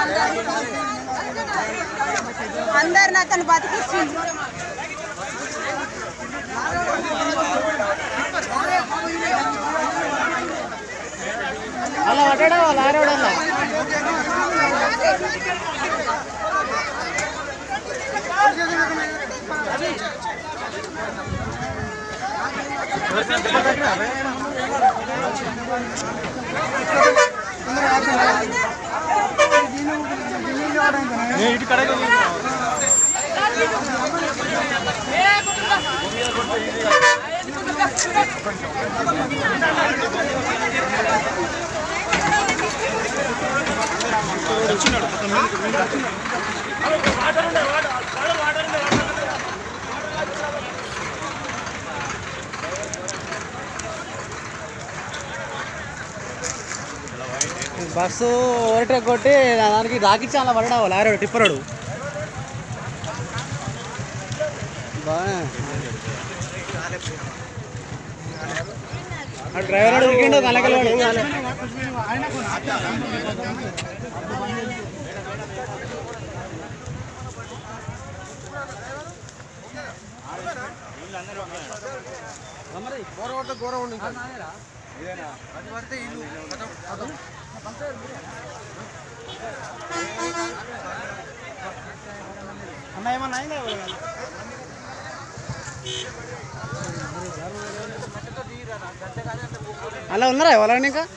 అందరిని అతను బతికిచ్చింది అలా పట్టాడా వాళ్ళు ఆరేవాడల్లా బస్సు ఓవర్టేక్ కొట్టి దానికి రాకిచ్చి అలా పడడా లారీ టిప్పరాడు బాగా ఆ డ్రైవర్ ఉరికిండు కలకలవాడు అన్న ఏమన్నా అయిందా అలా ఉన్నారా ఎవరైనా ఇంకా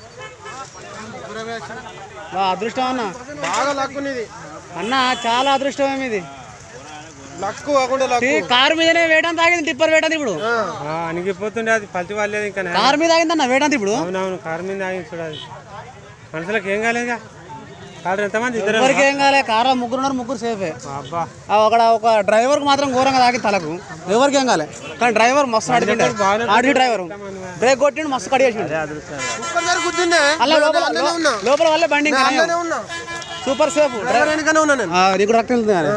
బా అదృష్టం అన్న బాగా లక్కునిది అన్న చాలా అదృష్టం ఇది లక్కు కాకుండా ఈ కారు మీదనే వేయడానికి ఆగింది టిప్పర్ వేయడానికి ఇప్పుడు అణిగిపోతుండే అది పల్టి వాళ్ళేది ఇంకా కారు మీద ఆగిందన్న వేయడానికి ఇప్పుడు అవునవును కారు మీద ఆగి చూడాలి మనుషులకు ఏం కాలేదుగా కాదు ఎంతమంది ఇద్దరు ఎవరికి ఏం కాలే కారు ముగ్గురు ఉన్నారు ముగ్గురు సేఫే అబ్బా ఆ ఒక ఒక డ్రైవర్కి మాత్రం ఘోరంగా తాకి తలకు ఎవరికి ఏం కాలే కానీ డ్రైవర్ మస్తు నడిపిండు ఆడి డ్రైవర్ బ్రేక్ కొట్టిండు మస్తు కడిగేసిండు కూర్చుండే అలా లోపల లోపల వల్లే బండి ఇంకా నయం. ఉన్నా సూపర్ సేఫ్ డ్రైవర్ వెనకనే ఉన్నా నేను ఆ, నీకు రక్తం వెళ్తుంది కానీ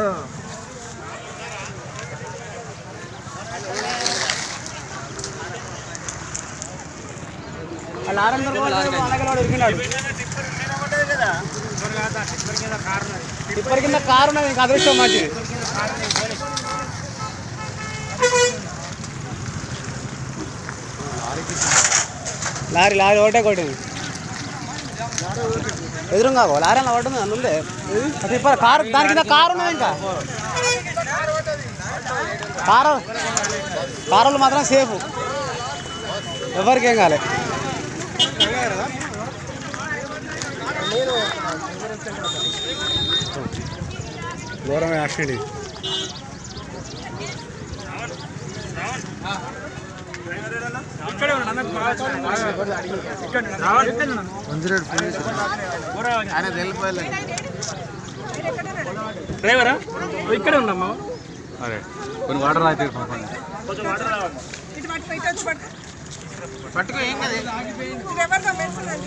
టిప్పర్ కింద కారు ఉన్నది ఇంకా అదృష్టం మంచిది లారీ లారీ ఒకటే కొట్టింది ఎదురుగా లారీ అలా పడుతుంది అని ఉందే టిప్పర్ కారు దాని కింద కారు ఉన్నది ఇంకా కారు కారులు మాత్రం సేఫ్ ఎవరికి ఏం కాలే ఘోరమైన యాక్సిడెంట్ ఇది డ్రైవరా ఇక్కడే ఉన్నామా అరే కొన్ని వాటర్ అయితే ఇటు పట్టుకో ఇటు వచ్చి పట్టుకో పట్టుకో ఏం కదా ఇది ఎవరిదో మెరుస్తుంది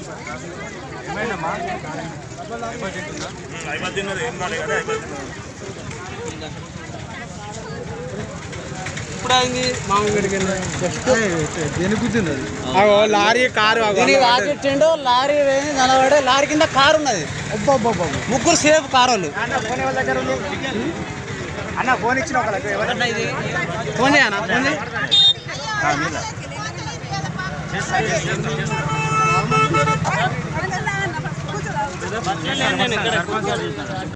ఇప్పుడు అయింది మామూలుగా అగో లారీ కారు అగో దీనికి రాకెట్టిండు లారీ వేయి నిలబడే లారీ కింద కారు ఉన్నది ముగ్గురు సేఫ్ కారు వాళ్ళు అన్న ఫోన్ ఇచ్చిన ఒకళ్ళకి ఫోన్ చేయనా ఫోన్ చేయి కూర్చోరా